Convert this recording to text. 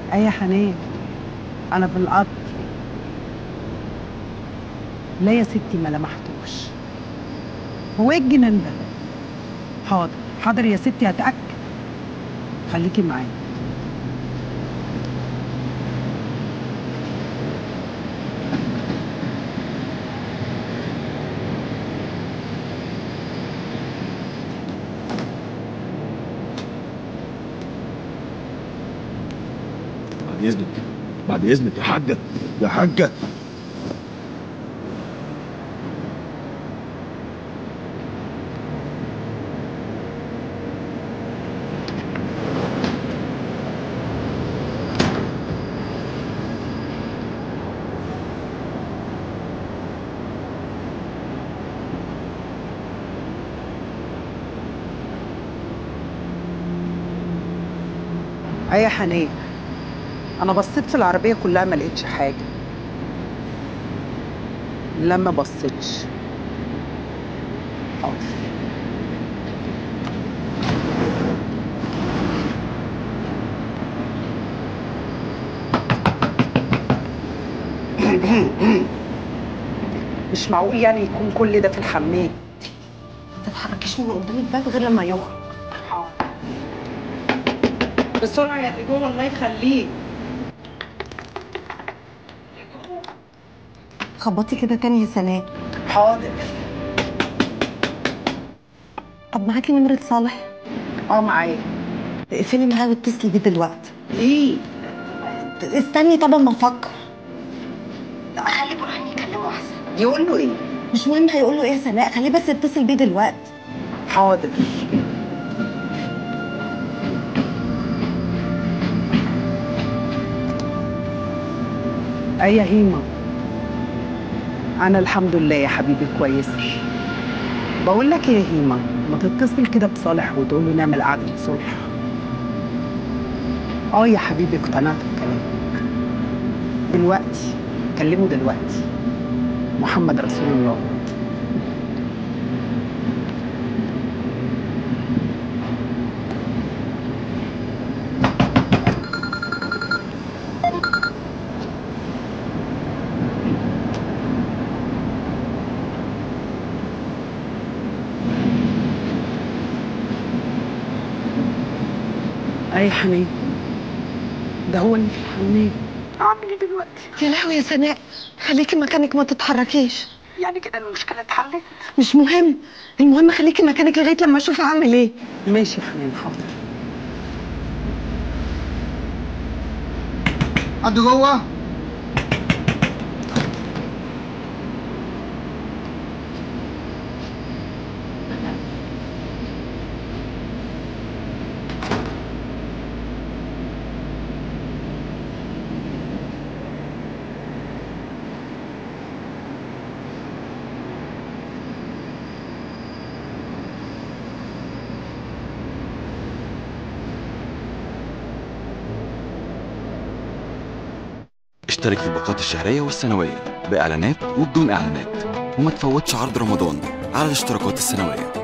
اي يا حنان انا في القطر لا يا ستي ما لمحتوش هو ايه الجنان ده حاضر حاضر يا ستي هتاكد خليكي معايا بعد اذنك بعد اذنك يا حاجه يا حاجه اي يا حنان انا بصيت في العربيه كلها ما لقيتش حاجه لا ما بصيتش حاضر مش معقول يعني يكون كل ده في الحمام ما تتحركيش من قدام الباب غير لما يخرج بسرعه يا تيجو الله يخليك خبطي كده تاني يا سناء حاضر طب معاكي نمرة صالح اه معايا اقفلي معاه واتصلي بيه دلوقتي ليه استني طب ما افكر لا خلي برهان يكلمه احسن يقول له ايه مش مهم هيقول له ايه يا سناء خليه بس يتصل بيه دلوقتي حاضر أي يا هيما أنا الحمد لله يا حبيبي كويسة بقول لك إيه يا هيما ما تتصل كده بصالح وتقول له نعمل قعدة صلح اه يا حبيبي اقتنعت بكلامك دلوقتي كلمه دلوقتي محمد رسول الله اي حنين ده هو اللي في الحمام اعمل ايه دلوقتي يا لهوي يا سناء خليكي مكانك ما تتحركيش يعني كده المشكله اتحلت مش مهم المهم خليكي مكانك لغايه لما اشوف هعمل ايه ماشي يا حنين حاضر حد جوه اشترك في الباقات الشهرية والسنوية بإعلانات وبدون إعلانات وما تفوتش عرض رمضان على الاشتراكات السنوية